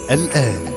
الآن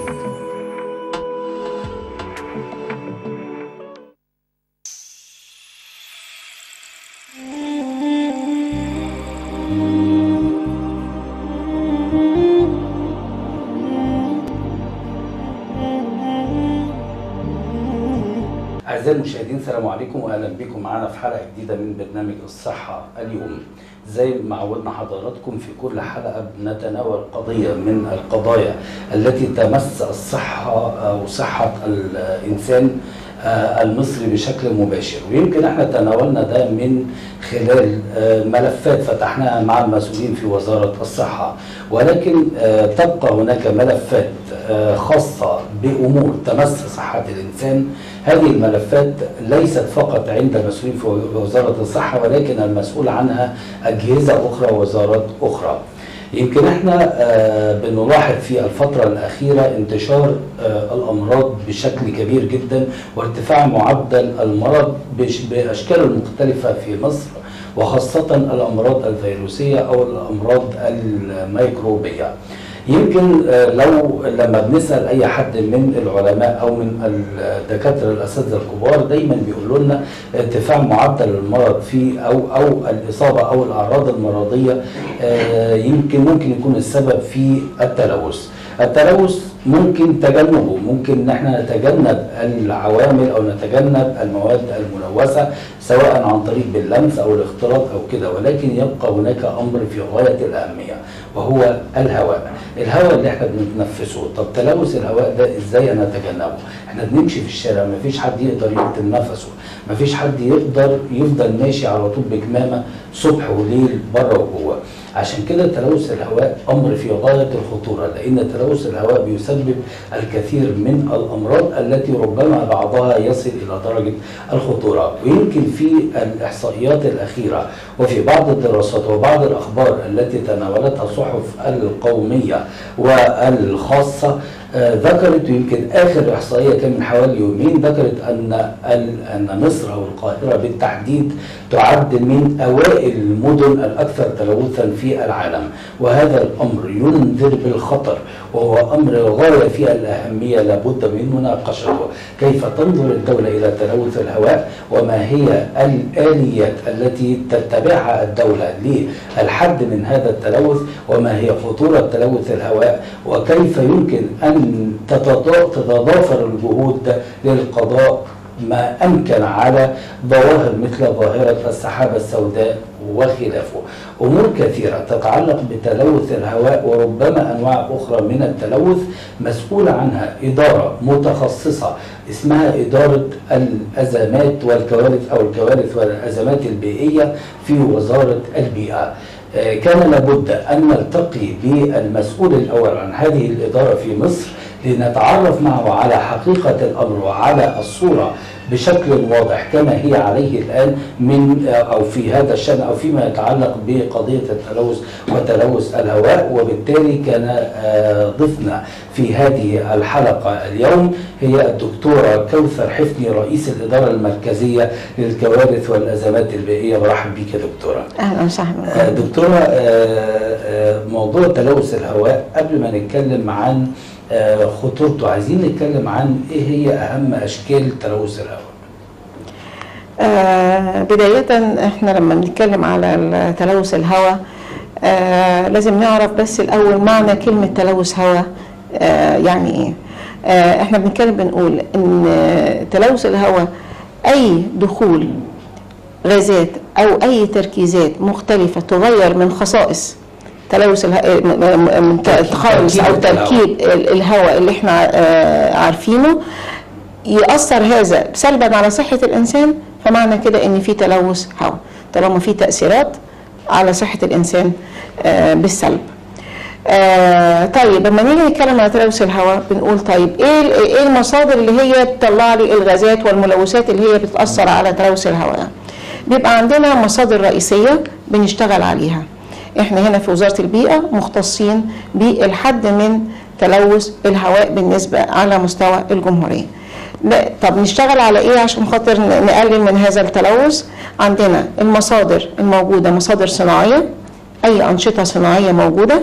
أعزائي المشاهدين السلام عليكم وأهلا بكم معنا في حلقة جديدة من برنامج الصحة اليوم زي ما عودنا حضراتكم في كل حلقة بنتناول قضية من القضايا التي تمس الصحة أو صحة الإنسان آه، المصري بشكل مباشر ويمكن احنا تناولنا ده من خلال آه، ملفات فتحناها مع المسؤولين في وزارة الصحة ولكن آه، تبقى هناك ملفات آه، خاصة بأمور تمس صحة الإنسان هذه الملفات ليست فقط عند مسؤولين في وزارة الصحة ولكن المسؤول عنها أجهزة أخرى ووزارات أخرى يمكن احنا آه، بنلاحظ في الفترة الأخيرة انتشار آه، الأمراض بشكل كبير جدا وارتفاع معدل المرض بش- بأشكاله المختلفة في مصر وخاصة الأمراض الفيروسية أو الأمراض الميكروبية يمكن آه، لو لما بنسال اي حد من العلماء او من الدكاتره الاساتذه الكبار دايما بيقولوا لنا ارتفاع معدل المرض في او او الاصابه او الاعراض المرضيه آه، يمكن ممكن يكون السبب في التلوث. التلوث ممكن تجنبه ممكن ان احنا نتجنب العوامل او نتجنب المواد الملوثه سواء عن طريق باللمس او الاختلاط او كده ولكن يبقى هناك امر في غايه الاهميه وهو الهواء الهواء اللي احنا بنتنفسه طب تلوث الهواء ده ازاي نتجنبه احنا بنمشي في الشارع مفيش حد يقدر يكتم نفسه مفيش حد يقدر يفضل ماشي على طول بكمامه صبح وليل بره وجوه عشان كده تلوث الهواء امر في غايه الخطوره لان تلوث الهواء بيسبب الكثير من الامراض التي ربما بعضها يصل الى درجه الخطوره ويمكن في الاحصائيات الاخيره وفي بعض الدراسات وبعض الاخبار التي تناولتها الصحف القوميه والخاصه آه، ذكرت ويمكن اخر احصائيه كان من حوالي يومين ذكرت ان ال- ان مصر او القاهره بالتحديد تعد من اوائل المدن الاكثر تلوثا في العالم وهذا الامر ينذر بالخطر وهو امر غايه في الاهميه لابد من مناقشته كيف تنظر الدوله الى تلوث الهواء وما هي الاليات التي تتبعها الدوله للحد من هذا التلوث وما هي خطوره تلوث الهواء وكيف يمكن ان تتضا- تتضافر الجهود للقضاء ما امكن على ظواهر مثل ظاهره السحابه السوداء وخلافه. امور كثيره تتعلق بتلوث الهواء وربما انواع اخرى من التلوث مسؤول عنها اداره متخصصه اسمها اداره الازمات والكوارث او الكوارث والازمات البيئيه في وزاره البيئه. آه، كان لابد ان نلتقي بالمسؤول الاول عن هذه الاداره في مصر لنتعرف معه على حقيقه الامر وعلى الصوره بشكل واضح كما هي عليه الان من او في هذا الشان او فيما يتعلق بقضيه التلوث وتلوث الهواء وبالتالي كان آه، ضيفنا في هذه الحلقه اليوم هي الدكتوره كوثر حفني رئيس الاداره المركزيه للكوارث والازمات البيئيه برحب بيك يا دكتوره. اهلا وسهلا آه، دكتورة آه، آه، موضوع تلوث الهواء قبل ما نتكلم عن آه، خطورته عايزين نتكلم عن ايه هي اهم اشكال تلوث الهواء آه بداية احنا لما بنتكلم على تلوث الهواء آه لازم نعرف بس الأول معنى كلمة تلوث هواء آه يعني ايه آه احنا بنتكلم بنقول ان آه، تلوث الهواء أي دخول غازات أو أي تركيزات مختلفة تغير من خصائص تلوث اله... م- م- من ت- خالص أو تركيب الهواء. تركيب ال- الهواء اللي احنا آه عارفينه يأثر هذا سلبا على صحة الإنسان فمعنى كده إن في تلوث هواء طالما في تأثيرات على صحة الإنسان آه، بالسلب. آه طيب لما نيجي نتكلم على تلوث الهواء بنقول طيب ايه ال- ايه المصادر اللي هي تطلع لي الغازات والملوثات اللي هي بتأثر على تلوث الهواء؟ بيبقى عندنا مصادر رئيسية بنشتغل عليها. احنا هنا في وزارة البيئة مختصين بالحد من تلوث الهواء بالنسبة على مستوى الجمهورية. لا طب نشتغل على ايه عشان خاطر ن- نقلل من هذا التلوث عندنا المصادر الموجودة مصادر صناعية اي انشطة صناعية موجودة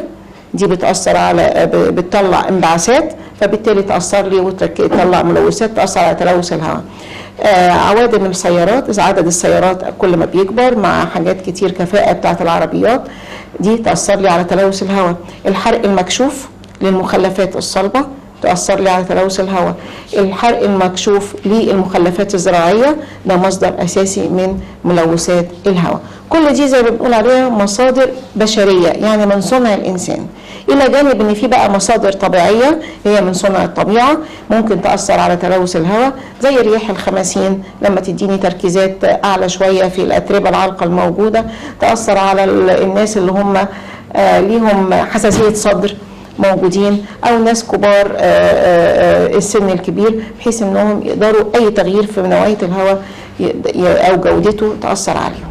دي بتاثر على ب- بتطلع انبعاثات فبالتالي تاثر لي وتطلع ملوثات تاثر على تلوث الهواء آه، عوادم السيارات اذا عدد السيارات كل ما بيكبر مع حاجات كتير كفاءه بتاعه العربيات دي تاثر لي على تلوث الهواء الحرق المكشوف للمخلفات الصلبه تأثر لي على تلوث الهواء الحرق المكشوف للمخلفات الزراعية ده مصدر أساسي من ملوثات الهواء كل دي زي ما بنقول عليها مصادر بشرية يعني من صنع الإنسان إلى جانب إن في بقى مصادر طبيعية هي من صنع الطبيعة ممكن تأثر على تلوث الهواء زي رياح الخماسين لما تديني تركيزات أعلى شوية في الأتربة العالقة الموجودة تأثر على ال- الناس اللي هم آه، ليهم حساسية صدر موجودين او ناس كبار آه، آه، آه، السن الكبير بحيث انهم يقدروا اي تغيير في نوعيه الهواء ي- ي- او جودته تاثر عليهم.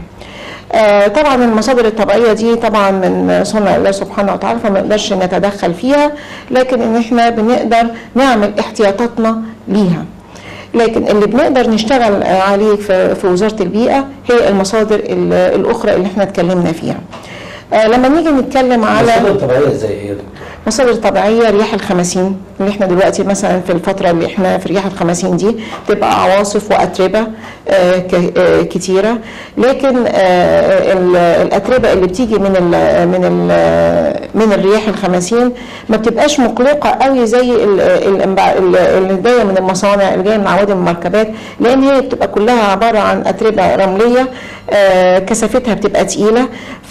آه، طبعا المصادر الطبيعيه دي طبعا من صنع الله سبحانه وتعالى فما نقدرش نتدخل فيها لكن ان احنا بنقدر نعمل احتياطاتنا ليها. لكن اللي بنقدر نشتغل آه، عليه في في وزاره البيئه هي المصادر ال- الاخرى اللي احنا اتكلمنا فيها. آه، لما نيجي نتكلم على المصادر الطبيعيه زي ايه يا دكتور؟ مصادر طبيعية رياح الخمسين اللي احنا دلوقتي مثلا في الفترة اللي احنا في رياح الخمسين دي تبقى عواصف وأتربة آه، ك- آه، كتيرة لكن آه، ال- الأتربة اللي بتيجي من ال من ال من الرياح الخمسين ما بتبقاش مقلقة قوي زي ال- الانبع- ال- اللي جاية من المصانع اللي جاية من عوادم المركبات لأن هي بتبقى كلها عبارة عن أتربة رملية آه، كثافتها بتبقى تقيلة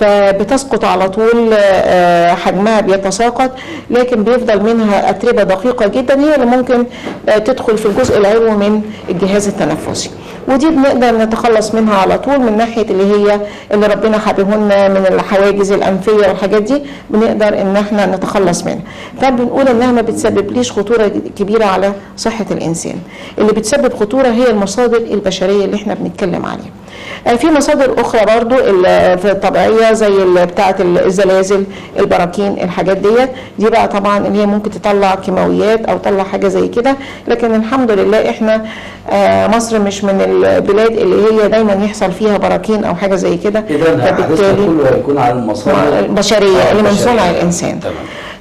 فبتسقط على طول آه، حجمها بيتساقط لكن بيفضل منها أتربة دقيقة جدا هي اللي ممكن آه، تدخل في الجزء العلوي من الجهاز التنفسي ودي بنقدر نتخلص منها على طول من ناحية اللي هي اللي ربنا حاببهن من الحواجز الأنفية والحاجات دي بنقدر إن احنا نتخلص منها فبنقول إنها ما بتسببليش خطورة كبيرة على صحة الإنسان اللي بتسبب خطورة هي المصادر البشرية اللي احنا بنتكلم عليها آه، في مصادر اخرى برضو ال- في الطبيعيه زي ال- بتاعه الزلازل البراكين الحاجات ديت دي بقى طبعا اللي هي ممكن تطلع كيماويات او تطلع حاجه زي كده لكن الحمد لله احنا آه، مصر مش من البلاد اللي هي دايما يحصل فيها براكين او حاجه زي كده اذا حديثنا كله هيكون على المصادر البشريه آه، اللي من البشرية. صنع الانسان تمام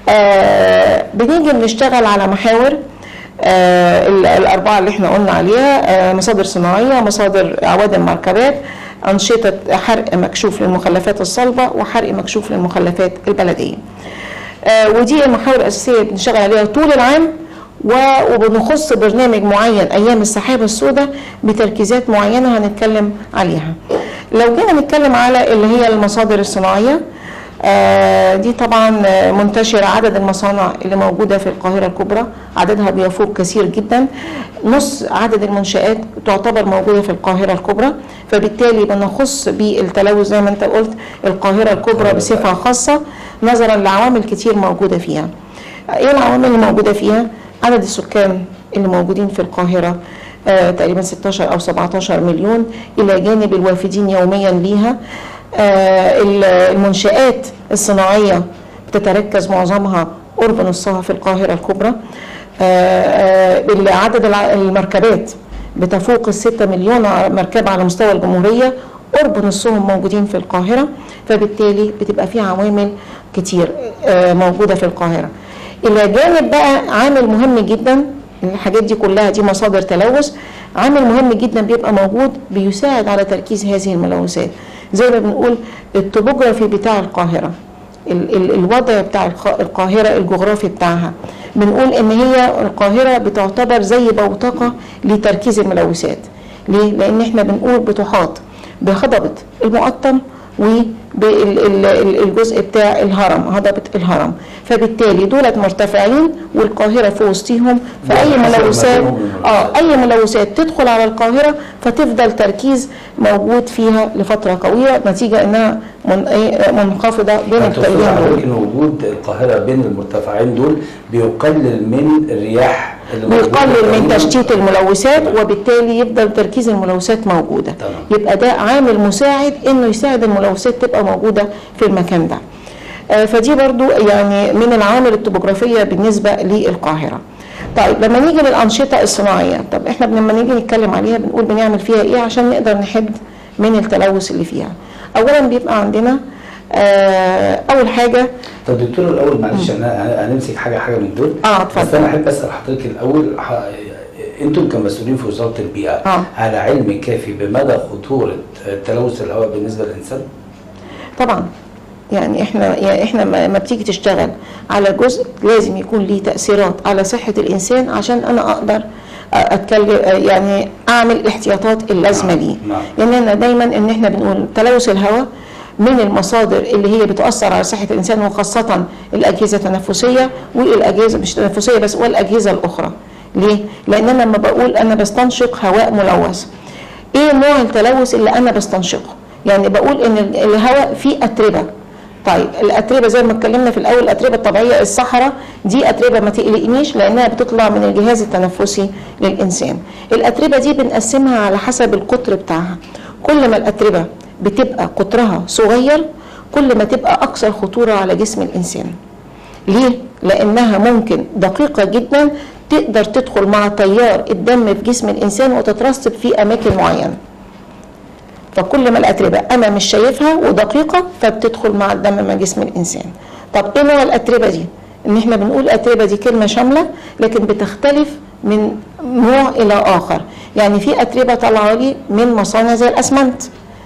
آه بنيجي بنشتغل على محاور آه ال- الأربعة اللي احنا قلنا عليها آه مصادر صناعية مصادر عوادم مركبات أنشطة حرق مكشوف للمخلفات الصلبة وحرق مكشوف للمخلفات البلدية آه ودي المحاور الأساسية اللي بنشتغل عليها طول العام و- وبنخص برنامج معين أيام السحابة السوداء بتركيزات معينة هنتكلم عليها لو جينا نتكلم على اللي هي المصادر الصناعية آه، دي طبعا آه، منتشرة عدد المصانع اللي موجودة في القاهرة الكبرى عددها بيفوق كثير جدا نص عدد المنشآت تعتبر موجودة في القاهرة الكبرى فبالتالي بنخص بالتلوث زي ما انت قلت القاهرة الكبرى بصفة خاصة نظرا لعوامل كتير موجودة فيها ايه العوامل اللي موجودة فيها عدد السكان اللي موجودين في القاهرة آه، تقريبا 16 او 17 مليون الى جانب الوافدين يوميا ليها آه، ال- المنشآت الصناعية بتتركز معظمها قرب نصها في القاهرة الكبرى آه، آه، عدد الع- المركبات بتفوق الستة مليون مركبة على مستوى الجمهورية قرب نصهم موجودين في القاهرة فبالتالي بتبقى في عوامل كتير آه، موجودة في القاهرة إلى جانب بقى عامل مهم جدا الحاجات دي كلها دي مصادر تلوث عامل مهم جدا بيبقى موجود بيساعد على تركيز هذه الملوثات زي ما بنقول التوبوجرافي بتاع القاهرة ال- ال- الوضع بتاع الق- القاهرة الجغرافي بتاعها بنقول ان هي القاهرة بتعتبر زي بوتقة لتركيز الملوثات ليه؟ لان احنا بنقول بتحاط بهضبة المقطم وبالجزء بتاع الهرم هضبة الهرم فبالتالي دولت مرتفعين والقاهرة في وسطهم فأي حسب ملوثات مكانهم من اه اي ملوثات تدخل على القاهره فتفضل تركيز موجود فيها لفتره طويله نتيجه انها من إيه، منخفضه بين هتوصل التقليل حضرتك ان وجود القاهره بين المرتفعين دول بيقلل من الرياح اللي موجودة بيقلل من تقريباً. تشتيت الملوثات تمام. وبالتالي يفضل تركيز الملوثات موجوده تمام. يبقى ده عامل مساعد انه يساعد الملوثات تبقى موجوده في المكان ده آه، فدي برضو يعني من العوامل الطبوغرافيه بالنسبه للقاهره طيب لما نيجي للانشطه الصناعيه طب احنا لما نيجي نتكلم عليها بنقول بنعمل فيها ايه عشان نقدر نحد من التلوث اللي فيها اولا بيبقى عندنا آه، اول حاجه طب دكتور الاول معلش انا هنمسك حاجه حاجه من دول اه اتفضل. بس انا احب اسال حضرتك الاول ح... انتم كمسؤولين في وزاره البيئه آه. على علم كافي بمدى خطوره تلوث الهواء بالنسبه للانسان؟ طبعا يعني احنا يعني احنا ما ما بتيجي تشتغل على جزء لازم يكون ليه تاثيرات على صحه الانسان عشان انا اقدر اتكلم يعني اعمل الاحتياطات اللازمه نعم، ليه نعم. لان انا دايما ان احنا بنقول تلوث الهواء من المصادر اللي هي بتاثر على صحه الانسان وخاصه الاجهزه التنفسيه والاجهزه مش التنفسيه بس والاجهزه الاخرى ليه؟ لان انا لما بقول انا بستنشق هواء ملوث ايه نوع التلوث اللي انا بستنشقه يعني بقول ان ال- الهواء فيه اتربه طيب الاتربه زي ما اتكلمنا في الاول الاتربه الطبيعيه الصحراء دي اتربه ما تقلقنيش لانها بتطلع من الجهاز التنفسي للانسان الاتربه دي بنقسمها على حسب القطر بتاعها كل ما الاتربه بتبقى قطرها صغير كل ما تبقى اكثر خطوره على جسم الانسان ليه؟ لأنها ممكن دقيقة جدا تقدر تدخل مع تيار الدم في جسم الإنسان وتترسب في أماكن معينة فكل ما الأتربة أنا مش شايفها ودقيقة فبتدخل مع الدم مع جسم الإنسان طب إيه نوع الأتربة دي؟ إن إحنا بنقول أتربة دي كلمة شاملة لكن بتختلف من نوع إلى آخر يعني في أتربة طالعة لي من مصانع زي الأسمنت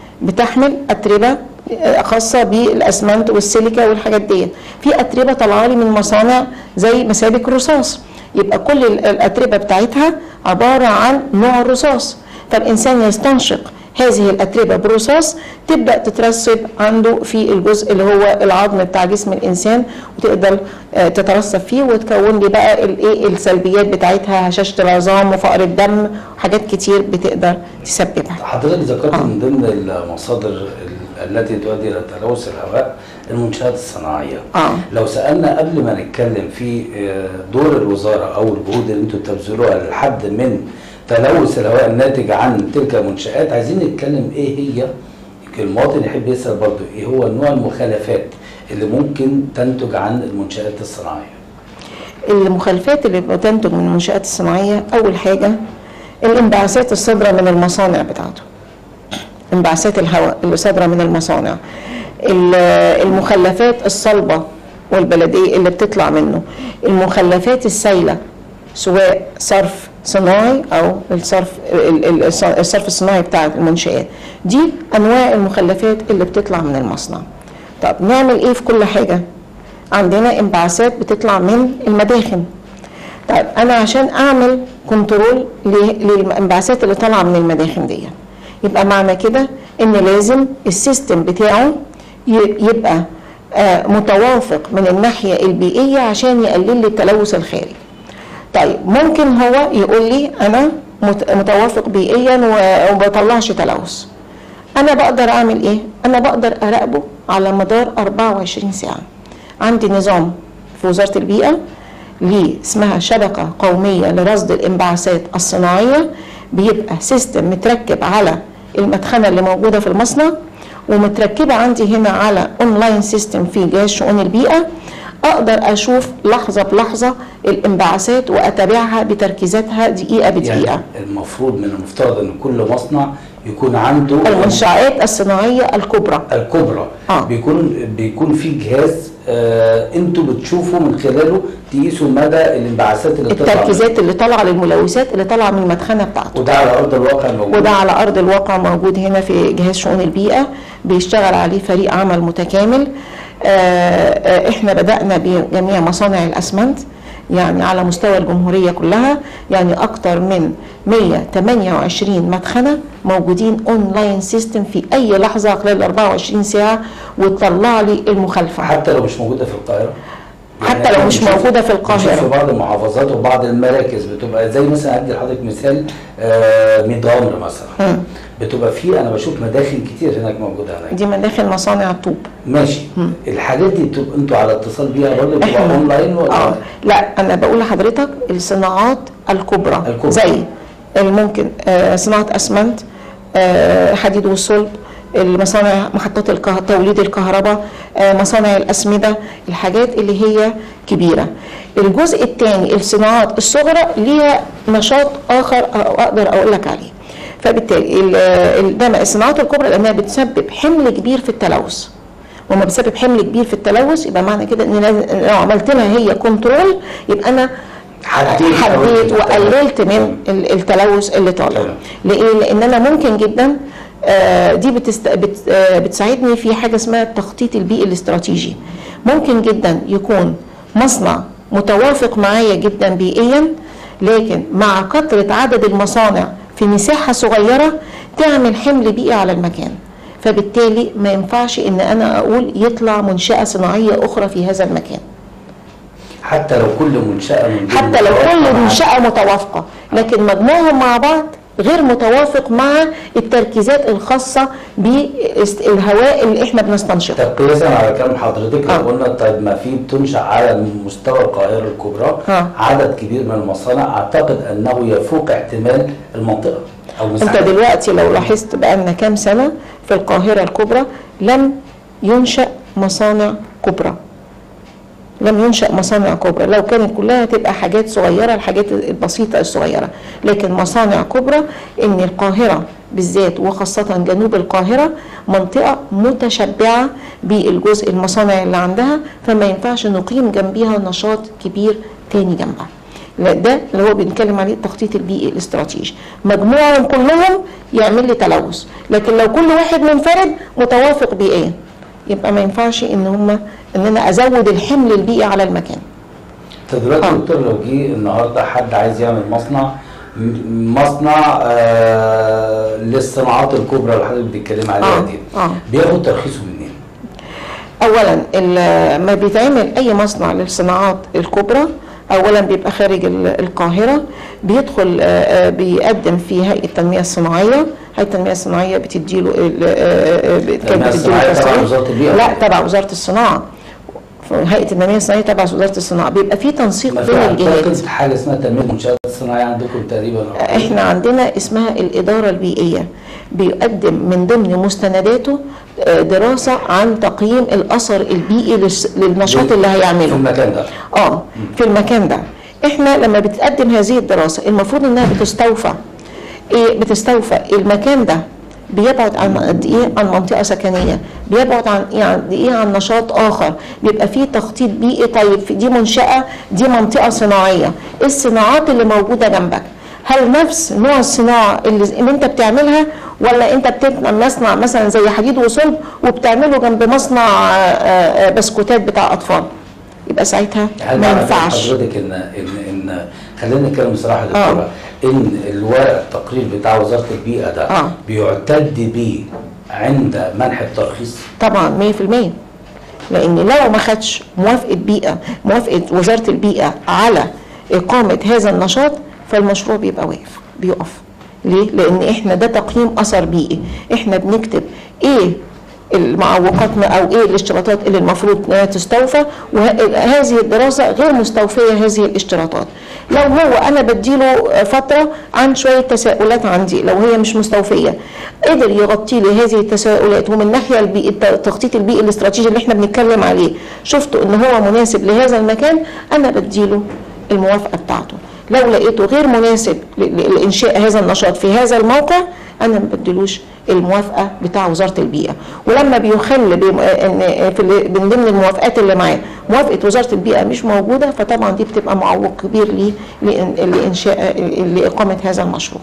بتحمل اتربه خاصه بالاسمنت والسيليكا والحاجات دي في اتربه طالعه لي من مصانع زي مسابك رصاص يبقى كل ال- الاتربه بتاعتها عباره عن نوع الرصاص فالانسان يستنشق هذه الاتربه برصاص تبدا تترسب عنده في الجزء اللي هو العظم بتاع جسم الانسان وتقدر آه، تترسب فيه وتكون لي بقى الايه السلبيات بتاعتها هشاشه العظام وفقر الدم وحاجات كتير بتقدر تسببها حضرتك ذكرت آه. من ضمن المصادر ال- التي تؤدي الى تلوث الهواء المنشآت الصناعيه. اه لو سالنا قبل ما نتكلم في آه، دور الوزاره او الجهود اللي انتم بتبذلوها للحد من تلوث الهواء الناتج عن تلك المنشآت عايزين نتكلم ايه هي المواطن يحب يسال برضه ايه هو نوع المخالفات اللي ممكن تنتج عن المنشآت الصناعيه. المخالفات اللي بتنتج من المنشآت الصناعية أول حاجة الانبعاثات الصادرة من المصانع بتاعته انبعاثات الهواء اللي صادرة من المصانع ال- المخلفات الصلبة والبلدية اللي بتطلع منه المخلفات السائلة سواء صرف صناعي او الصرف ال- ال- الصرف الصناعي بتاع المنشآت دي انواع المخلفات اللي بتطلع من المصنع طب نعمل ايه في كل حاجه عندنا انبعاثات بتطلع من المداخن طيب انا عشان اعمل كنترول ل- للانبعاثات اللي طالعه من المداخن دي يبقى معنى كده ان لازم السيستم بتاعه ي- يبقى آه، متوافق من الناحيه البيئيه عشان يقلل لي التلوث الخارجي طيب ممكن هو يقول لي انا مت- متوافق بيئيا و- وما بطلعش تلوث انا بقدر اعمل ايه انا بقدر اراقبه على مدار 24 ساعه عندي نظام في وزاره البيئه ليه اسمها شبكه قوميه لرصد الانبعاثات الصناعيه بيبقى سيستم متركب على المدخنه اللي موجوده في المصنع ومتركبه عندي هنا على اونلاين سيستم في جهاز شؤون البيئه اقدر اشوف لحظه بلحظه الانبعاثات واتابعها بتركيزاتها دقيقه بدقيقه يعني المفروض من المفترض ان كل مصنع يكون عنده المنشآت الصناعيه الكبرى الكبرى آه. بيكون بيكون في جهاز آه انتوا بتشوفوا من خلاله تقيسوا مدى الانبعاثات اللي بتطلع التركيزات اللي طالعه للملوثات اللي طالعه من المدخنه بتاعته وده على ارض الواقع موجود وده على ارض الواقع موجود هنا في جهاز شؤون البيئه بيشتغل عليه فريق عمل متكامل آه، آه، احنا بدانا بجميع مصانع الاسمنت يعني على مستوى الجمهوريه كلها يعني اكتر من 128 مدخنه موجودين اونلاين سيستم في اي لحظه خلال 24 ساعه وتطلع لي المخالفه حتى لو مش موجوده في القاهره حتى لو مش بنشوف- موجودة في بنشوف القاهرة. في بعض المحافظات وبعض المراكز بتبقى زي مثلا ادي لحضرتك مثال آه ميت غمر مثلا مم. بتبقى في انا بشوف مداخن كتير هناك موجوده هناك دي مداخل مصانع الطوب ماشي الحاجات دي بتبقى انتوا على اتصال بيها برضه بتبقى احنا اونلاين ولا اه لا انا بقول لحضرتك الصناعات الكبرى, الكبرى. زي الممكن آه صناعه اسمنت آه حديد والصلب المصانع محطات الكه... توليد الكهرباء آه مصانع الاسمده الحاجات اللي هي كبيره الجزء الثاني الصناعات الصغرى ليها نشاط اخر اقدر اقول لك عليه فبالتالي ال- ال- ده الصناعات الكبرى لانها بتسبب حمل كبير في التلوث وما بسبب حمل كبير في التلوث يبقى معنى كده ان لازم لو عملت لها هي كنترول يبقى انا حديت حديت أو- وقللت من ال- التلوث اللي طالع تمام. ليه لان انا ممكن جدا آه، دي بتست... بت... آه، بتساعدني في حاجه اسمها التخطيط البيئي الاستراتيجي ممكن جدا يكون مصنع متوافق معايا جدا بيئيا لكن مع كثره عدد المصانع في مساحه صغيره تعمل حمل بيئي على المكان فبالتالي ما ينفعش ان انا اقول يطلع منشاه صناعيه اخرى في هذا المكان حتى لو كل منشأة من دول حتى لو متوافقة كل مع- منشأة متوافقة لكن مجموعهم مع بعض غير متوافق مع التركيزات الخاصة بالهواء اللي احنا بنستنشقه طب قياسا على كلام حضرتك آه. لو قلنا طيب ما في بتنشأ على مستوى القاهرة الكبرى آه. عدد كبير من المصانع أعتقد أنه يفوق احتمال المنطقة أو انت مساحة دلوقتي لو لاحظت بقالنا كام سنة في القاهرة الكبرى لم ينشأ مصانع كبرى لم ينشأ مصانع كبرى لو كانت كلها تبقى حاجات صغيرة الحاجات البسيطة الصغيرة لكن مصانع كبرى ان القاهرة بالذات وخاصة جنوب القاهرة منطقة متشبعة بالجزء المصانع اللي عندها فما ينفعش نقيم جنبيها نشاط كبير تاني جنبها لا ده اللي هو بنتكلم عليه التخطيط البيئي الاستراتيجي مجموعهم كلهم يعمل لي تلوث لكن لو كل واحد منفرد متوافق بيئيا يبقى ما ينفعش ان هم ان انا ازود الحمل البيئي على المكان طب دلوقتي آه. دكتور لو جه النهارده حد عايز يعمل مصنع م- مصنع آه للصناعات الكبرى اللي حضرتك بتتكلم عليها آه، دي آه. بياخد ترخيصه منين؟ اولا ال- ما بيتعمل اي مصنع للصناعات الكبرى اولا بيبقى خارج ال- القاهره بيدخل آه، آه، بيقدم في هيئه التنميه الصناعيه هيئه التنميه الصناعيه بتديله ال- آه، آه، كانت التنمية بتديله الصناعية تبع تصريح. وزارة البيئة؟ لا تبع وزاره الصناعه هيئه التنميه الصناعيه تبع وزاره الصناعه بيبقى في تنسيق ما بين في الجهات أعتقد حاجة اسمها تنمية المنشآت الصناعية عندكم تقريبا احنا عندنا اسمها الإدارة البيئية بيقدم من ضمن مستنداته آه، دراسة عن تقييم الأثر البيئي للس- للنشاط اللي في هيعمله المكان ده اه في المكان ده احنا لما بتقدم هذه الدراسة المفروض انها بتستوفى ايه بتستوفى المكان ده بيبعد عن قد ايه عن منطقه سكنيه بيبعد عن ايه عن ايه عن نشاط اخر بيبقى فيه تخطيط بيئي طيب في دي منشاه دي منطقه صناعيه ايه الصناعات اللي موجوده جنبك هل نفس نوع الصناعه اللي, اللي انت بتعملها ولا انت بتبنى مصنع مثلا زي حديد وصلب وبتعمله جنب مصنع آه، آه، بسكوتات بتاع اطفال يبقى ساعتها هل ما معنى ينفعش حضرتك ان ان ان خلينا نتكلم بصراحه يا دكتوره ان الورق التقرير بتاع وزاره البيئه ده آه. بيعتد بيه عند منح الترخيص طبعا 100% لان لو ما خدش موافقه بيئه موافقه وزاره البيئه على اقامه هذا النشاط فالمشروع بيبقى واقف بيقف ليه لان احنا ده تقييم اثر بيئي احنا بنكتب ايه المعوقات ما- او ايه الاشتراطات اللي المفروض انها تستوفى وهذه الدراسه غير مستوفيه هذه الاشتراطات لو هو انا بديله فتره عن شويه تساؤلات عندي لو هي مش مستوفيه قدر يغطي لي هذه التساؤلات ومن الناحيه البيئي التخطيط البيئي الاستراتيجي اللي احنا بنتكلم عليه شفته ان هو مناسب لهذا المكان انا بديله الموافقه بتاعته لو لقيته غير مناسب ل- ل- لانشاء هذا النشاط في هذا الموقع انا ما بديلوش الموافقه بتاع وزاره البيئه ولما بيخل بم- ان في ال- من ضمن الموافقات اللي معاه موافقه وزاره البيئه مش موجوده فطبعا دي بتبقى معوق كبير ليه لإن- لانشاء لاقامه هذا المشروع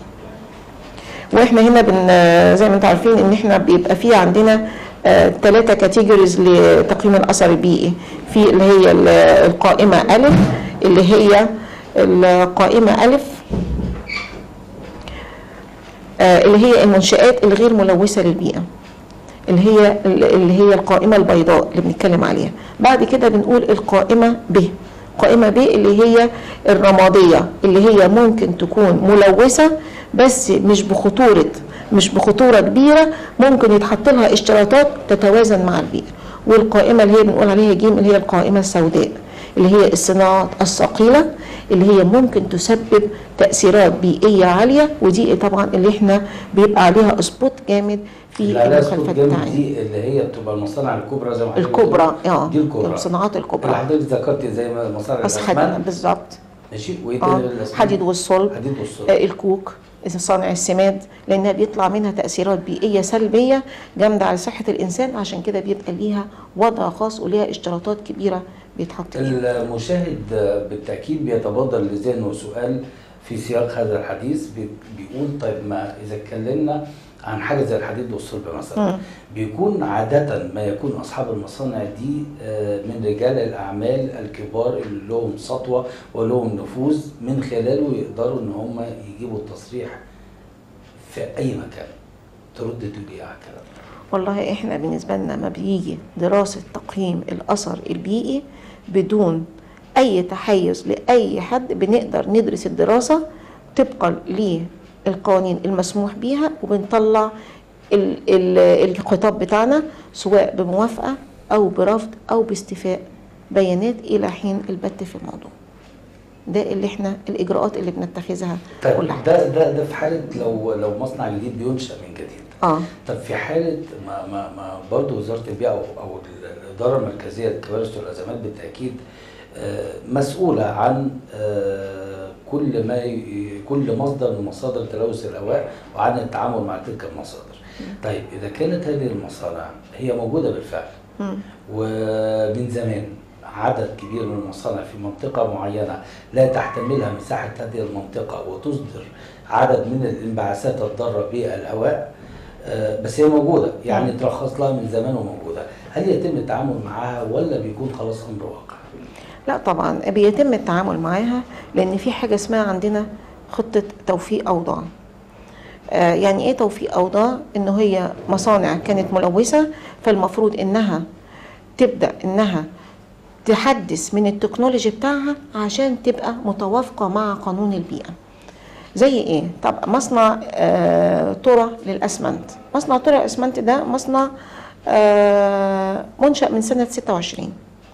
واحنا هنا بن زي ما انتم عارفين ان احنا بيبقى في عندنا ثلاثة كاتيجوريز لتقييم الاثر البيئي في اللي هي ال- القائمة ألف اللي هي القائمة ألف آه، اللي هي المنشآت الغير ملوثة للبيئة اللي هي اللي هي القائمة البيضاء اللي بنتكلم عليها بعد كده بنقول القائمة ب قائمة ب اللي هي الرمادية اللي هي ممكن تكون ملوثة بس مش بخطورة مش بخطورة كبيرة ممكن يتحط لها اشتراطات تتوازن مع البيئة والقائمة اللي هي بنقول عليها جيم اللي هي القائمة السوداء اللي هي الصناعات الثقيلة اللي هي ممكن تسبب تأثيرات بيئية عالية ودي طبعا اللي احنا بيبقى عليها اسبوت جامد في اللي عليها سكوت المخالفات جامد بتاعتنا دي اللي هي بتبقى المصانع الكبرى زي ما حضرتك الكبرى قلت. اه دي الكبرى الصناعات اللي الكبرى حضرتك ذكرتي زي ما مصانع بس الاسمنت بالظبط ماشي وايه اه تاني غير الاسمنت حديد والصلب حديد والصلب آه، الكوك صانع السماد لانها بيطلع منها تاثيرات بيئيه سلبيه جامده على صحه الانسان عشان كده بيبقى ليها وضع خاص وليها اشتراطات كبيره بيتحط فيها المشاهد بالتأكيد بيتبادر لذهنه سؤال في سياق هذا الحديث بي- بيقول طيب ما إذا اتكلمنا عن حاجة زي الحديد والصلب مثلا مم. بيكون عادة ما يكون أصحاب المصانع دي آه، من رجال الأعمال الكبار اللي لهم سطوة ولهم نفوذ من خلاله يقدروا إن هم يجيبوا التصريح في أي مكان ترد تقول إيه على الكلام ده؟ والله احنا بالنسبه لنا ما بيجي دراسه تقييم الاثر البيئي بدون اي تحيز لاي حد بنقدر ندرس الدراسه طبقا للقوانين المسموح بيها وبنطلع ال- ال- الخطاب بتاعنا سواء بموافقه او برفض او باستيفاء بيانات الى حين البت في الموضوع ده اللي احنا الاجراءات اللي بنتخذها طيب كلها ده ده ده في حالة لو لو مصنع جديد بينشأ من جديد اه طب في حالة ما ما ما برضه وزارة البيئة أو, أو الإدارة المركزية للكوارث والأزمات بالتأكيد آه، مسؤولة عن آه، كل ما ي- كل مصدر من مصادر تلوث الهواء وعن التعامل مع تلك المصادر. طيب إذا كانت هذه المصانع هي موجودة بالفعل مم. ومن زمان عدد كبير من المصانع في منطقة معينة لا تحتملها مساحة هذه المنطقة وتصدر عدد من الانبعاثات الضارة بالهواء آه، بس هي موجودة يعني ترخص لها من زمان وموجودة هل يتم التعامل معها ولا بيكون خلاص أمر واقع؟ لا طبعا بيتم التعامل معاها لان في حاجه اسمها عندنا خطه توفيق اوضاع آه يعني ايه توفيق اوضاع ان هي مصانع كانت ملوثه فالمفروض انها تبدا انها تحدث من التكنولوجي بتاعها عشان تبقى متوافقه مع قانون البيئه زي ايه طب مصنع آه ترى للاسمنت مصنع ترى الاسمنت ده مصنع آه منشأ من سنه 26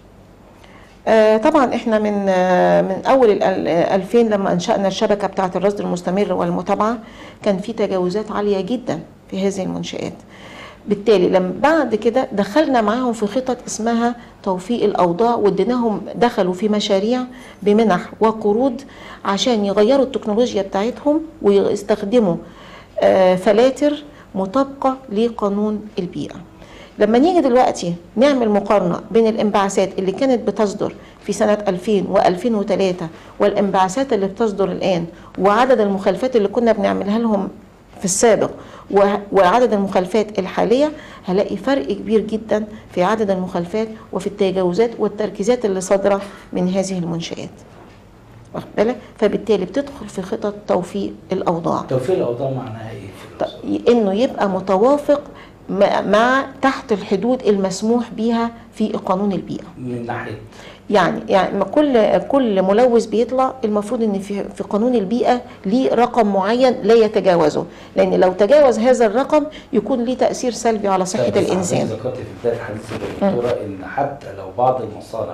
آه، طبعا احنا من آه، من اول ال- ال- 2000 لما انشانا الشبكه بتاعه الرصد المستمر والمتابعه كان في تجاوزات عاليه جدا في هذه المنشات بالتالي لما بعد كده دخلنا معاهم في خطط اسمها توفيق الاوضاع واديناهم دخلوا في مشاريع بمنح وقروض عشان يغيروا التكنولوجيا بتاعتهم ويستخدموا آه، فلاتر مطابقه لقانون البيئه لما نيجي دلوقتي نعمل مقارنة بين الانبعاثات اللي كانت بتصدر في سنة 2000 و2003 والانبعاثات اللي بتصدر الآن وعدد المخالفات اللي كنا بنعملها لهم في السابق و- وعدد المخالفات الحالية هلاقي فرق كبير جدا في عدد المخالفات وفي التجاوزات والتركيزات اللي صادرة من هذه المنشآت واخد بالك فبالتالي بتدخل في خطط توفيق الأوضاع توفير الأوضاع معناها إيه في ط- الوزارة؟ انه يبقى متوافق مع- مع تحت الحدود المسموح بيها في قانون البيئه من ناحية يعني يعني ما كل كل ملوث بيطلع المفروض ان في في قانون البيئه ليه رقم معين لا يتجاوزه لان لو تجاوز هذا الرقم يكون ليه تاثير سلبي على صحه طيب بس الانسان حضرتك ذكرت في بدايه الحديث يا دكتوره ان حتى لو بعض المصانع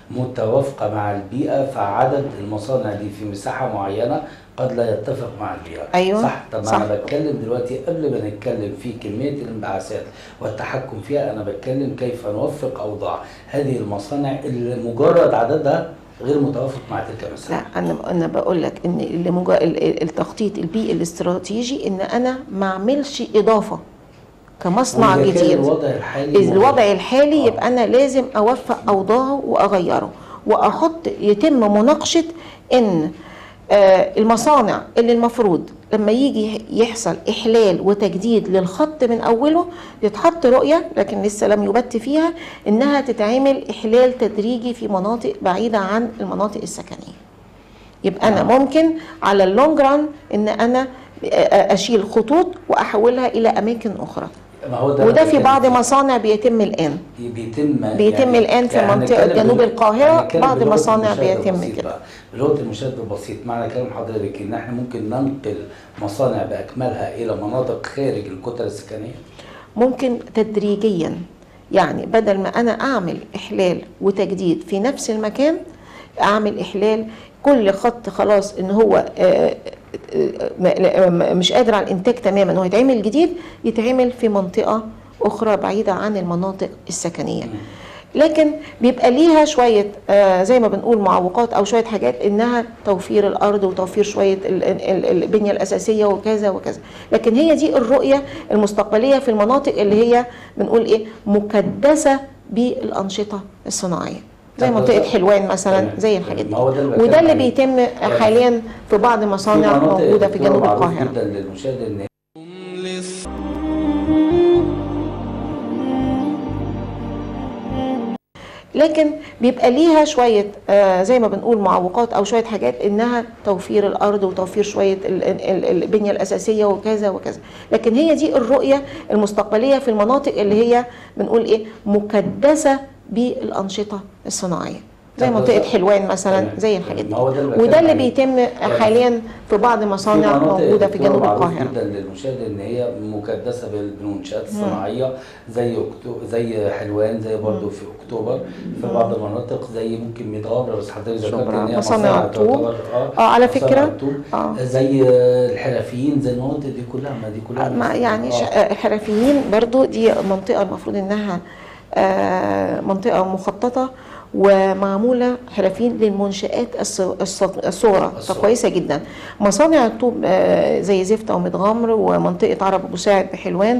متوافقه مع البيئه فعدد المصانع دي في مساحه معينه قد لا يتفق مع البيئه أيوة، صح طب صح. انا بتكلم دلوقتي قبل ما نتكلم في كميه الانبعاثات والتحكم فيها انا بتكلم كيف نوفق اوضاع هذه المصانع اللي مجرد عددها غير متوافق مع تلك لا المساحه انا انا بقول لك ان اللي مجا... ال- ال- التخطيط البيئي الاستراتيجي ان انا ما اعملش اضافه كمصنع وإذا كان جديد الوضع الحالي إذ الوضع الحالي آه. يبقى انا لازم اوفق اوضاعه واغيره واحط يتم مناقشه ان آه، المصانع اللي المفروض لما يجي يحصل احلال وتجديد للخط من اوله يتحط رؤيه لكن لسه لم يبت فيها انها تتعمل احلال تدريجي في مناطق بعيده عن المناطق السكنيه يبقى انا ممكن على اللونج ران ان انا اشيل خطوط واحولها الى اماكن اخرى ما هو ده وده في بتكلم بعض فيه. مصانع بيتم الان بيتم بيتم الآن في منطقة هنتكلم جنوب بال- القاهرة هنتكلم بعض بلغة مصانع المشاهد بيتم البسيط كده. بقى. بلغه المشاهد البسيط معنى كلام حضرتك ان احنا ممكن ننقل مصانع باكملها الى مناطق خارج الكتل السكنيه ممكن تدريجيا يعني بدل ما انا اعمل احلال وتجديد في نفس المكان اعمل احلال كل خط خلاص ان هو آه، آه، آه، م- مش قادر على الانتاج تماما انه يتعمل جديد يتعمل في منطقه اخرى بعيده عن المناطق السكنيه لكن بيبقى ليها شويه آه زي ما بنقول معوقات او شويه حاجات انها توفير الارض وتوفير شويه ال- ال- ال- البنيه الاساسيه وكذا وكذا لكن هي دي الرؤيه المستقبليه في المناطق اللي هي بنقول ايه مكدسه بالانشطه الصناعيه زي طب منطقه ده- حلوان مثلا تمام. زي الحاجات دي ما هو ده اللي وده بتكلم اللي عليه. بيتم حاليا في بعض مصانع مناطق موجوده في دكتورة جنوب معروف القاهره جدا للمشاهد ان لكن بيبقى ليها شويه آه زي ما بنقول معوقات او شويه حاجات انها توفير الارض وتوفير شويه ال- ال- ال- البنيه الاساسيه وكذا وكذا لكن هي دي الرؤيه المستقبليه في المناطق اللي هي بنقول ايه مكدسه بالانشطه الصناعيه زي طب ده- منطقه حلوان مثلا تمام. زي الحاجات دي ما هو ده اللي بتكلم وده اللي عليه. بيتم حاليا في بعض مصانع موجوده في جنوب معروف القاهره جدا للمشاهد ان هي مكدسه بالمنشات الصناعيه زي أكتو... زي حلوان زي برضه في اكتوبر في بعض المناطق زي ممكن ميدغام بس حضرتك ذكرت شبرا. ان هي مصانع الطوب. تعتبر اه على مصانع فكره الطوب. اه زي الحرفيين زي المناطق دي كلها ما دي كلها ما يعني ش- آه. الحرفيين برضو دي منطقة المفروض انها آه، منطقة مخططة ومعمولة حرفيين للمنشآت الص- الص- الصغرى الصغرى. فكويسة جدا مصانع الطوب آه، زي زفتة ومتغمر ومنطقة عرب أبو ساعد بحلوان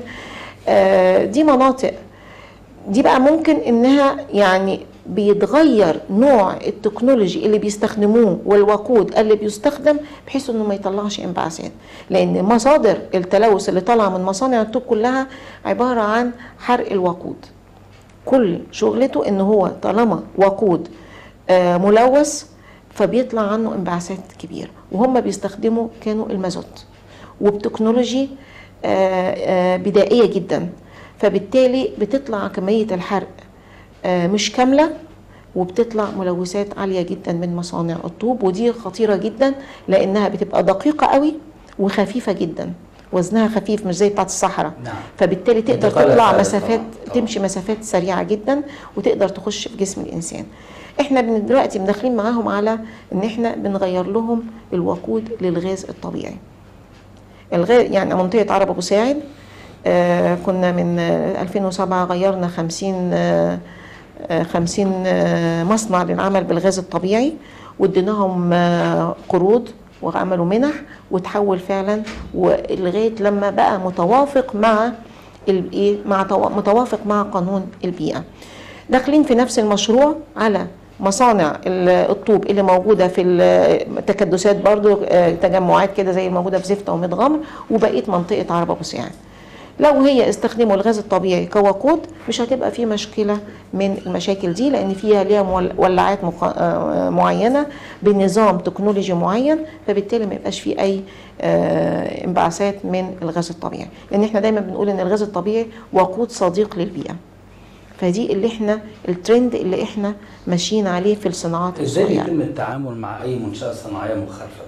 آه، دي مناطق دي بقى ممكن انها يعني بيتغير نوع التكنولوجي اللي بيستخدموه والوقود اللي بيستخدم بحيث انه ما يطلعش انبعاثات لان مصادر التلوث اللي طالعه من مصانع الطوب كلها عباره عن حرق الوقود كل شغلته ان هو طالما وقود آه، ملوث فبيطلع عنه انبعاثات كبيره وهم بيستخدموا كانوا المازوت وبتكنولوجي آه، آه، بدائيه جدا فبالتالي بتطلع كميه الحرق آه، مش كامله وبتطلع ملوثات عاليه جدا من مصانع الطوب ودي خطيره جدا لانها بتبقى دقيقه قوي وخفيفه جدا وزنها خفيف مش زي بتاعت الصحراء نعم فبالتالي تقدر انتقالها تطلع سهلة مسافات طبعاً، طبعاً. تمشي مسافات سريعه جدا وتقدر تخش في جسم الانسان احنا بن- دلوقتي داخلين معاهم على ان احنا بنغير لهم الوقود للغاز الطبيعي الغاز يعني منطقه عرب ابو ساعد آه كنا من آه 2007 غيرنا 50 آه آه 50 آه مصنع للعمل بالغاز الطبيعي واديناهم آه قروض وعملوا منح وتحول فعلا ولغايه لما بقى متوافق مع الايه مع تو- متوافق مع قانون البيئه داخلين في نفس المشروع على مصانع ال- الطوب اللي موجوده في التكدسات برضو آه، تجمعات كده زي الموجوده في زفته ومتغمر وبقيه منطقه عرب ابو ساعد لو هي استخدموا الغاز الطبيعي كوقود مش هتبقى في مشكله من المشاكل دي لان فيها ليها مول- ولعات مق- آه، معينه بنظام تكنولوجي معين فبالتالي ما يبقاش في اي آه، انبعاثات من الغاز الطبيعي لان احنا دايما بنقول ان الغاز الطبيعي وقود صديق للبيئه فدي اللي احنا الترند اللي احنا ماشيين عليه في الصناعات ازاي الصغيره بيتم التعامل مع اي منشاه صناعيه مخالفه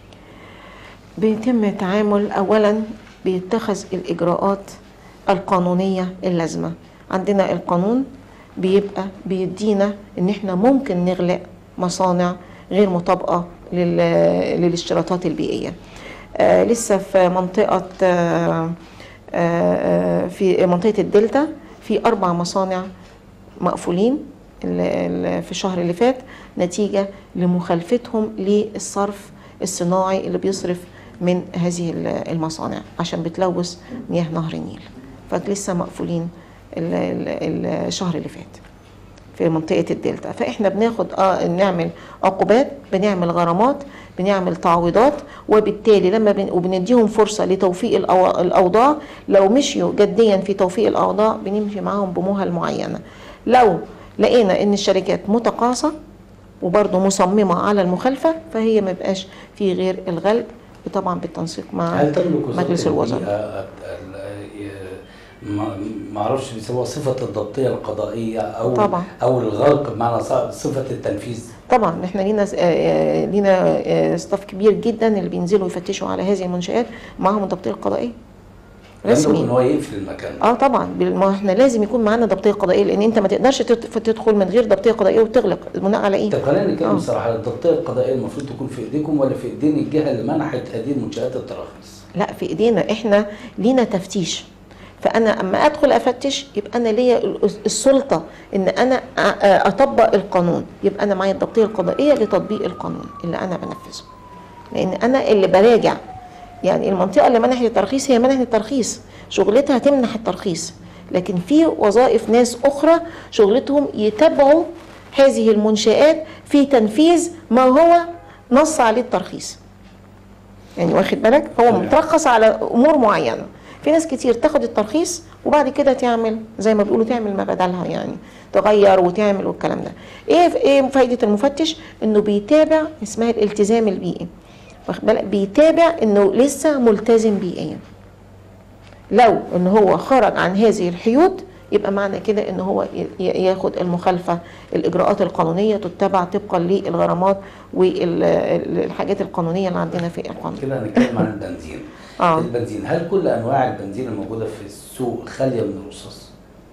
بيتم التعامل اولا بيتخذ الاجراءات القانونيه اللازمه عندنا القانون بيبقى بيدينا ان احنا ممكن نغلق مصانع غير مطابقه لل- للاشتراطات البيئيه آه لسه في منطقه آه آه في منطقه الدلتا في اربع مصانع مقفولين ال- ال- في الشهر اللي فات نتيجة لمخالفتهم للصرف الصناعي اللي بيصرف من هذه ال- المصانع عشان بتلوث مياه نهر النيل فلسه مقفولين ال- ال- الشهر اللي فات في منطقة الدلتا فإحنا بناخد آه نعمل عقوبات بنعمل غرامات بنعمل تعويضات وبالتالي لما بن وبنديهم فرصة لتوفيق الأو- الأوضاع لو مشيوا جديا في توفيق الأوضاع بنمشي معاهم بمهل معينة لو لقينا إن الشركات متقاصة وبرضه مصممة على المخالفة فهي ما بقاش في غير الغلق طبعا بالتنسيق مع هل تملك وزارة مجلس الوزراء البيئة ال- ال- ما ما اعرفش بيسموها صفة الضبطية القضائية او طبعا. او الغرق بمعنى صح- صفة التنفيذ طبعا احنا لينا آه، آه، لينا آه، ستاف كبير جدا اللي بينزلوا يفتشوا على هذه المنشآت معاهم الضبطيه القضائيه يملك ان رسمي هو يقفل المكان اه طبعا بال- ما احنا لازم يكون معانا ضبطيه قضائيه لان انت ما تقدرش تت- تدخل من غير ضبطيه قضائيه وتغلق بناء على ايه؟ طب خلينا نتكلم آه. بصراحة الضبطية القضائية المفروض تكون في ايديكم ولا في ايدين الجهة اللي منحت هذه المنشآت التراخيص؟ لا في ايدينا احنا لينا تفتيش فانا اما ادخل افتش يبقى انا ليا ال- السلطه ان انا أ- أ- اطبق القانون يبقى انا معايا الضبطيه القضائيه لتطبيق القانون اللي انا بنفذه لان انا اللي براجع يعني المنطقه اللي منحت الترخيص هي منحت الترخيص شغلتها تمنح الترخيص لكن في وظائف ناس اخرى شغلتهم يتابعوا هذه المنشآت في تنفيذ ما هو نص عليه الترخيص يعني واخد بالك هو تمام. مترخص على امور معينه في ناس كتير تاخد الترخيص وبعد كده تعمل زي ما بيقولوا تعمل ما بدلها يعني تغير وتعمل والكلام ده ايه ايه فايده المفتش انه بيتابع اسمها الالتزام البيئي واخد بالك بيتابع انه لسه ملتزم بيئيا لو ان هو خرج عن هذه الحدود يبقى معنى كده ان هو ي- ي- ياخد المخالفه الاجراءات القانونيه تتبع طبقا للغرامات والحاجات القانونيه اللي عندنا في القانون كده هنتكلم عن البنزين آه. البنزين هل كل انواع البنزين الموجوده في السوق خاليه من الرصاص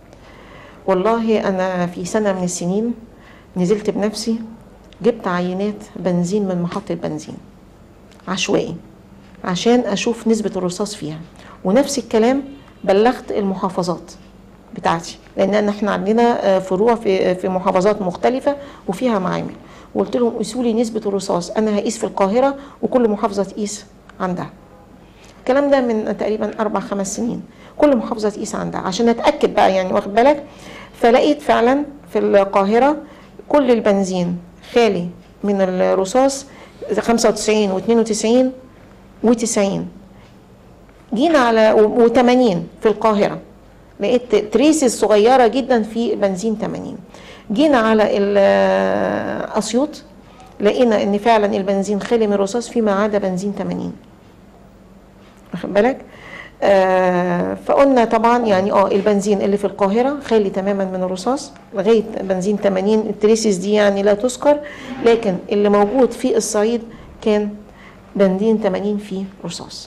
والله انا في سنه من السنين نزلت بنفسي جبت عينات بنزين من محطه بنزين عشوائي عشان اشوف نسبه الرصاص فيها ونفس الكلام بلغت المحافظات بتاعتي لان احنا عندنا آه، فروع في في محافظات مختلفه وفيها معامل وقلت لهم قيسوا لي نسبه الرصاص انا هقيس في القاهره وكل محافظه تقيس عندها الكلام ده من تقريبا اربع خمس سنين كل محافظه تقيس عندها عشان اتاكد بقى يعني واخد بالك فلقيت فعلا في القاهره كل البنزين خالي من الرصاص 95 و92 و90 جينا على و80 في القاهره لقيت تريسز صغيره جدا في بنزين 80 جينا على ال- اسيوط لقينا ان فعلا البنزين خالي من الرصاص فيما عدا بنزين 80 واخد بالك آه فقلنا طبعا يعني اه البنزين اللي في القاهره خالي تماما من الرصاص لغايه بنزين 80 التريسيس دي يعني لا تذكر لكن اللي موجود في الصعيد كان بنزين 80 فيه رصاص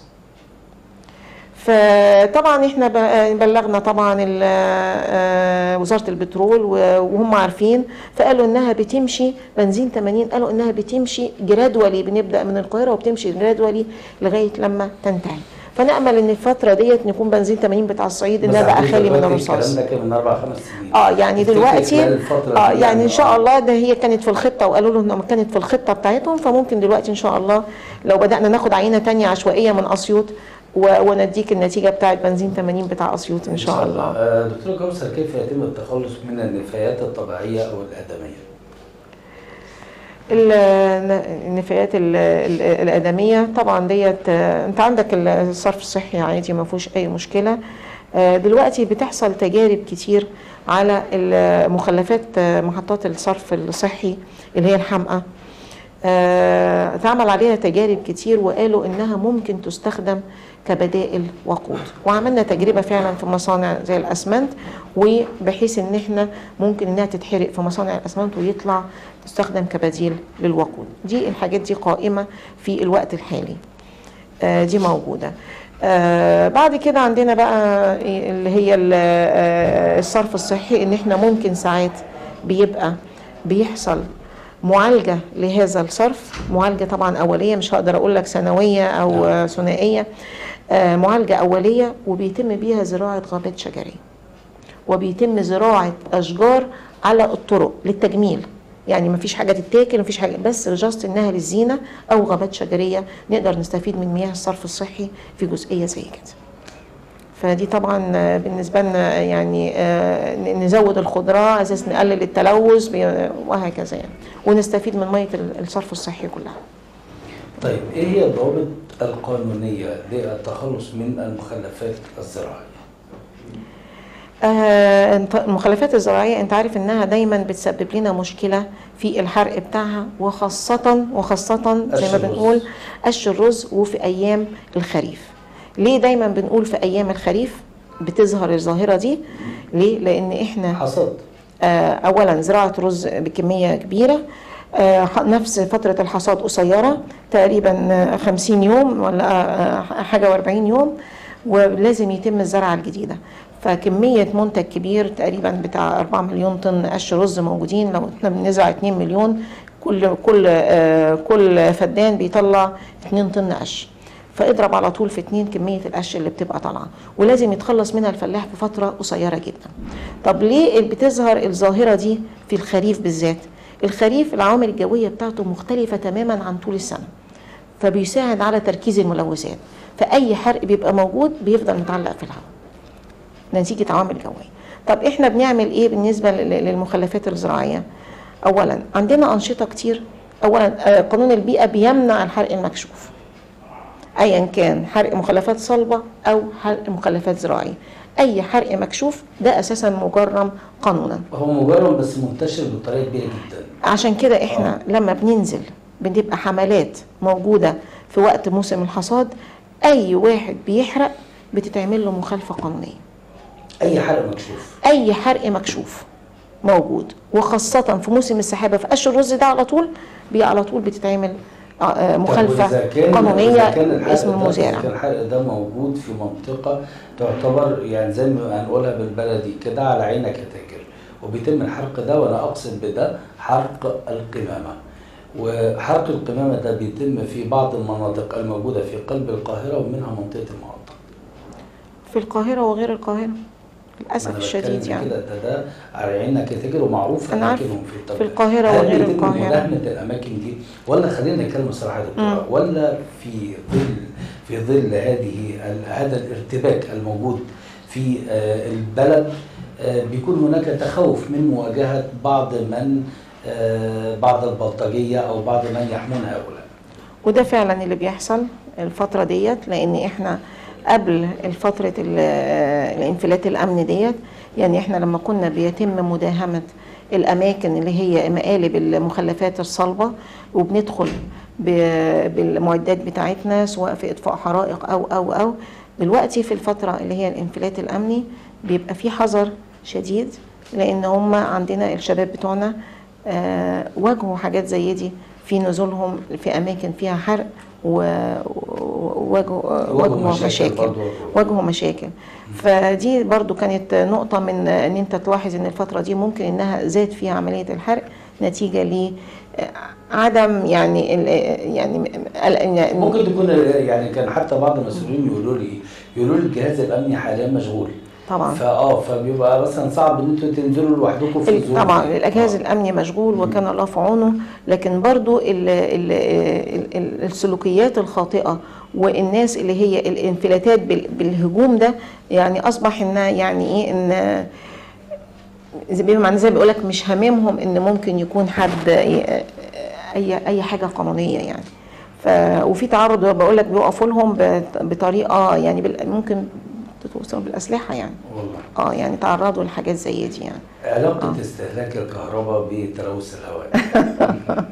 فطبعا احنا ب- بلغنا طبعا ال- آه، وزاره البترول و- وهم عارفين فقالوا انها بتمشي بنزين 80 قالوا انها بتمشي جرادولي بنبدا من القاهره وبتمشي جرادولي لغايه لما تنتهي فنامل ان الفتره ديت نكون بنزين 80 بتاع الصعيد انها بس بقى عندنا خالي من دلوقتي الرصاص الكلام ده كان من اربع خمس سنين اه يعني تفتكر دلوقتي خلال الفترة اه دي يعني ان شاء آه، الله ده هي كانت في الخطه وقالوا له انها كانت في الخطه بتاعتهم فممكن دلوقتي ان شاء الله لو بدانا ناخد عينه تانية عشوائيه من اسيوط و- ونديك النتيجه بتاعت بنزين 80 بتاع اسيوط ان شاء الله آه، دكتور كوثر كيف يتم التخلص من النفايات الطبيعيه او الادميه؟ ال- النفايات ال- ال- الادميه طبعا ديت آه، انت عندك الصرف الصحي عادي ما فيهوش اي مشكله آه، دلوقتي بتحصل تجارب كتير على ال- مخلفات آه، محطات الصرف الصحي اللي هي الحمقى آه، اتعمل عليها تجارب كتير وقالوا انها ممكن تستخدم كبدائل وقود وعملنا تجربه فعلا في مصانع زي الاسمنت وبحيث ان احنا ممكن انها تتحرق في مصانع الاسمنت ويطلع تستخدم كبديل للوقود دي الحاجات دي قائمه في الوقت الحالي آه، دي موجوده آه بعد كده عندنا بقى اللي هي ال- آه، الصرف الصحي ان احنا ممكن ساعات بيبقى بيحصل معالجه لهذا الصرف معالجه طبعا اوليه مش هقدر اقول لك سنويه او آه، ثنائيه آه معالجه اوليه وبيتم بيها زراعه غابات شجريه وبيتم زراعه اشجار على الطرق للتجميل يعني مفيش حاجه تتاكل مفيش حاجه بس جاست انها للزينه او غابات شجريه نقدر نستفيد من مياه الصرف الصحي في جزئيه زي كده فدي طبعا آه، بالنسبه لنا يعني آه، ن- نزود الخضره على اساس نقلل التلوث بي- وهكذا يعني ونستفيد من ميه ال- الصرف الصحي كلها طيب ايه هي الضوابط القانونيه للتخلص من المخلفات الزراعيه؟ آه، انت- المخلفات الزراعية انت عارف انها دايما بتسبب لنا مشكلة في الحرق بتاعها وخاصة وخاصة زي قش ما الرز. بنقول قش الرز وفي ايام الخريف ليه دايما بنقول في ايام الخريف بتظهر الظاهرة دي ليه لان احنا حصاد آه، اولا زراعه رز بكميه كبيره آه، ح- نفس فترة الحصاد قصيرة تقريبا آه، 50 يوم ولا آه، حاجة و40 يوم ولازم يتم الزرعة الجديدة فكمية منتج كبير تقريبا بتاع 4 مليون طن قش رز موجودين لو احنا بنزرع 2 مليون كل كل آه، كل فدان بيطلع 2 طن قش فاضرب على طول في اتنين كميه القش اللي بتبقى طالعه ولازم يتخلص منها الفلاح في فتره قصيره جدا طب ليه بتظهر الظاهره دي في الخريف بالذات الخريف العوامل الجويه بتاعته مختلفه تماما عن طول السنه فبيساعد على تركيز الملوثات فاي حرق بيبقى موجود بيفضل متعلق في الهواء نتيجه عوامل جويه طب احنا بنعمل ايه بالنسبه لل- للمخلفات الزراعيه اولا عندنا انشطه كتير اولا آه، قانون البيئه بيمنع الحرق المكشوف ايا كان حرق مخلفات صلبه او حرق مخلفات زراعيه اي حرق مكشوف ده اساسا مجرم قانونا هو مجرد بس منتشر بطريقه كبيره جدا عشان كده احنا لما بننزل بنبقى حملات موجوده في وقت موسم الحصاد اي واحد بيحرق بتتعمل له مخالفه قانونيه اي حرق مكشوف اي حرق مكشوف موجود وخاصه في موسم السحابه في قش الرز ده على طول بي على طول بتتعمل آه، آه، طب مخالفه وإذا كان- إذا قانونيه كان الحرق باسم ده- المزارع إذا كان الحرق ده موجود في منطقه تعتبر يعني زي ما هنقولها بالبلدي كده على عينك يا تاجر وبيتم الحرق ده وانا اقصد بده حرق القمامه وحرق القمامه ده بيتم في بعض المناطق الموجوده في قلب القاهره ومنها منطقه المعطى في القاهره وغير القاهره للاسف أنا الشديد بتكلم يعني كده ده, ده على عينك يا تاجر ومعروف أنا عارفة. اماكنهم في الطريق في القاهرة هل وغير بيتم القاهرة. مداهمه الاماكن دي ولا خلينا نتكلم بصراحه يا دكتوره ولا في ظل في ظل هذه ال- هذا الارتباك الموجود في آه، البلد آه، بيكون هناك تخوف من مواجهه بعض من آه، بعض البلطجيه او بعض من يحمون هؤلاء وده فعلا اللي بيحصل الفترة ديت لأن احنا قبل الفترة ال- الانفلات الأمن ديت يعني احنا لما كنا بيتم مداهمة الأماكن اللي هي مقالب المخلفات الصلبة وبندخل ب- بالمعدات بتاعتنا سواء في إطفاء حرائق أو أو أو دلوقتي في الفترة اللي هي الانفلات الأمني بيبقى في حذر شديد لأن هم عندنا الشباب بتوعنا آه، واجهوا حاجات زي دي في نزولهم في اماكن فيها حرق و- وواجهوا واجهوا مشاكل برضو. واجهوا مشاكل فدي برضو كانت نقطة من ان انت تلاحظ ان الفترة دي ممكن انها زاد فيها عملية الحرق نتيجة ل عدم يعني ال- يعني ال- ممكن تكون يعني كان حتى بعض المسؤولين يقولوا لي يقولوا لي الجهاز الامني حاليا مشغول طبعا فاه فبيبقى مثلا صعب ان انتوا تنزلوا لوحدكم في ال- الظروف طبعا دي. الاجهاز آه. الامني مشغول وكان الله في عونه لكن برضو ال ال ال ال السلوكيات الخاطئه والناس اللي هي الانفلاتات بال- بالهجوم ده يعني اصبح انها يعني ايه ان زي بمعنى زي بيقول لك مش هاممهم ان ممكن يكون حد ي- اي اي حاجه قانونيه يعني ف وفي تعرض بقول لك بيقفوا لهم بط- بطريقه يعني بال- ممكن توصل بالاسلحه يعني والله اه يعني تعرضوا لحاجات زي دي يعني علاقه آه. استهلاك الكهرباء بتلوث الهواء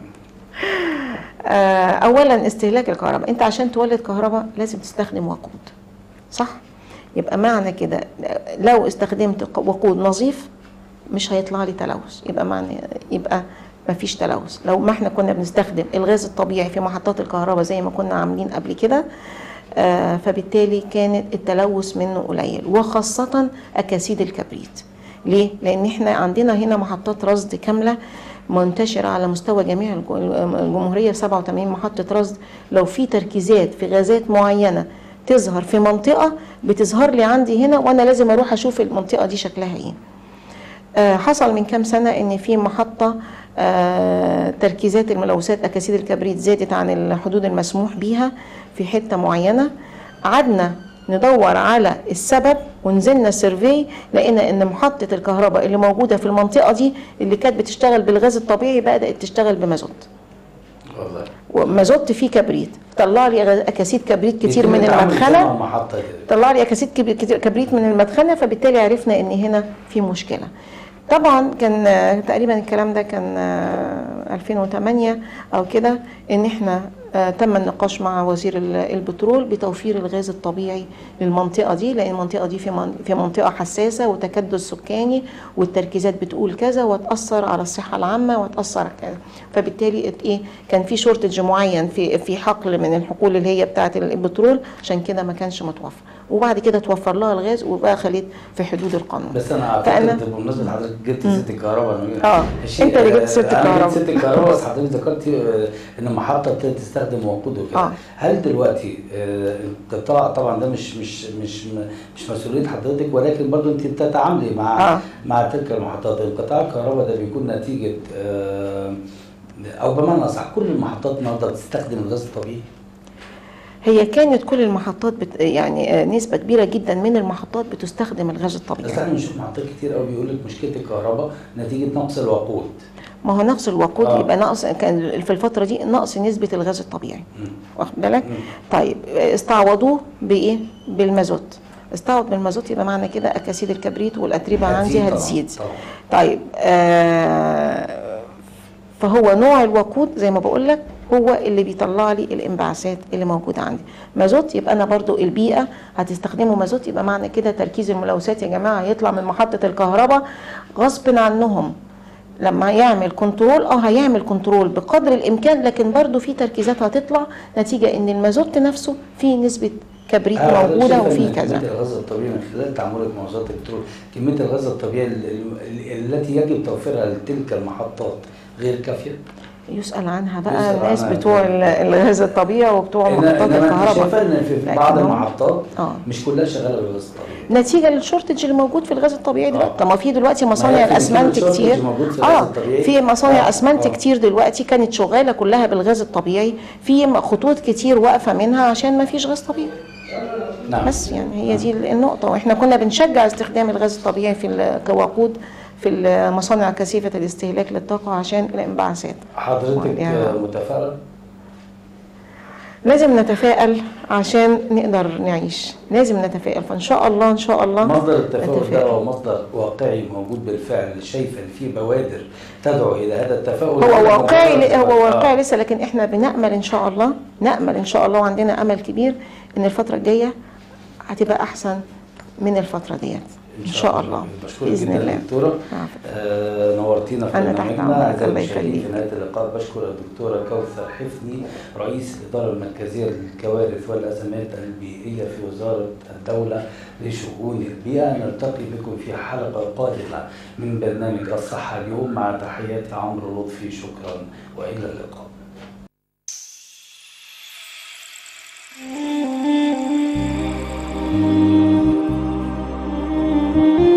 آه، اولا استهلاك الكهرباء انت عشان تولد كهرباء لازم تستخدم وقود صح يبقى معنى كده لو استخدمت ق- وقود نظيف مش هيطلع لي تلوث يبقى معنى يبقى ما فيش تلوث لو ما احنا كنا بنستخدم الغاز الطبيعي في محطات الكهرباء زي ما كنا عاملين قبل كده آه، فبالتالي كانت التلوث منه قليل وخاصة أكاسيد الكبريت ليه؟ لأن احنا عندنا هنا محطات رصد كاملة منتشرة على مستوى جميع الج- الجمهورية 87 محطة رصد لو في تركيزات في غازات معينة تظهر في منطقة بتظهر لي عندي هنا وأنا لازم أروح أشوف المنطقة دي شكلها إيه آه، حصل من كام سنة إن في محطة آه، تركيزات الملوثات أكاسيد الكبريت زادت عن الحدود المسموح بيها في حتة معينة قعدنا ندور على السبب ونزلنا سيرفي لقينا ان محطة الكهرباء اللي موجودة في المنطقة دي اللي كانت بتشتغل بالغاز الطبيعي بدأت تشتغل بمازوت والله ومازوت فيه كبريت طلع لي غاز- اكاسيد كبريت كتير من بيتم التعامل إزاي مع المدخنة المحطه دي طلع لي اكاسيد كب- كتير- كبريت من المدخنه فبالتالي عرفنا ان هنا في مشكله طبعا كان آه، تقريبا الكلام ده كان آه، 2008 او كده ان احنا آه، تم النقاش مع وزير ال- البترول بتوفير الغاز الطبيعي للمنطقه دي لان المنطقه دي في من- في منطقه حساسه وتكدس سكاني والتركيزات بتقول كذا وتاثر على الصحه العامه وتاثر على كذا فبالتالي ات- ايه كان في شورتج معين في في حقل من الحقول اللي هي بتاعه البترول عشان كده ما كانش متوفر وبعد كده توفر لها الغاز وبقى خليت في حدود القانون بس انا فأنا- اعتقد بمناسبه حضرتك جبت سيره الكهرباء أنا- آه، الشيء- أنت اللي جبت سيرة آه، أنا الكهرباء. جبت سيره الكهرباء بس حضرتك ذكرتي آه، ان المحطه ابتدت تستخدم وقود وكده آه. هل دلوقتي آه، القطاع طبعا ده مش مش مش مش مسؤوليه حضرتك ولكن برضو انت بتتعاملي مع آه. مع تلك المحطات القطاع الكهرباء ده بيكون نتيجه آه، او بمعنى اصح كل المحطات النهارده بتستخدم الغاز الطبيعي هي كانت كل المحطات بت يعني آه، نسبة كبيرة جدا من المحطات بتستخدم الغاز بس الطبيعي احنا بنشوف محطات كتير قوي بيقول لك مشكله الكهرباء نتيجه نقص الوقود ما هو نقص الوقود آه. يبقى نقص كان في الفترة دي نقص نسبة الغاز الطبيعي مم. واخد بالك مم. طيب آه، استعوضوه بايه بالمازوت استعوض بالمازوت يبقى معنى كده اكاسيد الكبريت والاتربه عندي هتزيد طبعاً، هتزيد طبعاً. طيب آه فهو نوع الوقود زي ما بقول لك هو اللي بيطلع لي الانبعاثات اللي موجوده عندي مازوت يبقى انا برضو البيئه هتستخدمه مازوت يبقى معنى كده تركيز الملوثات يا جماعه هيطلع من محطه الكهرباء غصب عنهم لما يعمل كنترول اه هيعمل كنترول بقدر الامكان لكن برضو في تركيزات هتطلع نتيجه ان المازوت نفسه فيه نسبه كبريت آه، حضرتك موجوده شايفة وفي إن كذا كمية الغاز الطبيعي من خلال تعاملك مع وزارة البترول كمية الغاز الطبيعي ال- ال- التي يجب توفيرها لتلك المحطات غير كافية؟ يسأل عنها بقى يسأل الناس عنها. بتوع ال- الغاز الطبيعي وبتوع إن- محطات إنما أنت الكهرباء شايفة إن في لكن بعض هم- المحطات آه. مش كلها شغالة بالغاز الطبيعي نتيجه للشورتج اللي موجود في الغاز الطبيعي دلوقتي آه. طب ما في دلوقتي ما مصانع هي في الاسمنت shortage كتير موجود في الغاز اه الطبيعي. في مصانع آه. اسمنت آه. كتير دلوقتي كانت شغاله كلها بالغاز الطبيعي في م- خطوط كتير واقفه منها عشان ما فيش غاز طبيعي نعم بس يعني هي دي النقطه واحنا كنا بنشجع استخدام الغاز الطبيعي في ال- كوقود في المصانع كثيفه الاستهلاك للطاقه عشان الانبعاثات حضرتك يعني- آه، متفائلة؟ لازم نتفائل عشان نقدر نعيش لازم نتفائل فان شاء الله ان شاء الله مصدر التفاؤل ده نتفائل. هو مصدر واقعي موجود بالفعل شايفة إن في بوادر تدعو إلى هذا التفاؤل هو ولا واقعي مجرد- هو آه. واقعي لسه لكن احنا بنأمل ان شاء الله نأمل ان شاء الله وعندنا امل كبير ان الفترة الجاية هتبقى احسن من الفترة ديت ان شاء الله بشكرك باذن جدا الله دكتورة عفوا. آه نورتينا في أنا تحت برنامجنا أمرك، اعزائي الله المشاهدين يخليك. في نهايه اللقاء بشكر الدكتوره كوثر حفني رئيس الاداره المركزيه للكوارث والازمات البيئيه في وزاره الدوله لشؤون البيئه نلتقي بكم في حلقه قادمه من برنامج الصحه اليوم مع تحياتي عمرو لطفي شكرا والى اللقاء thank you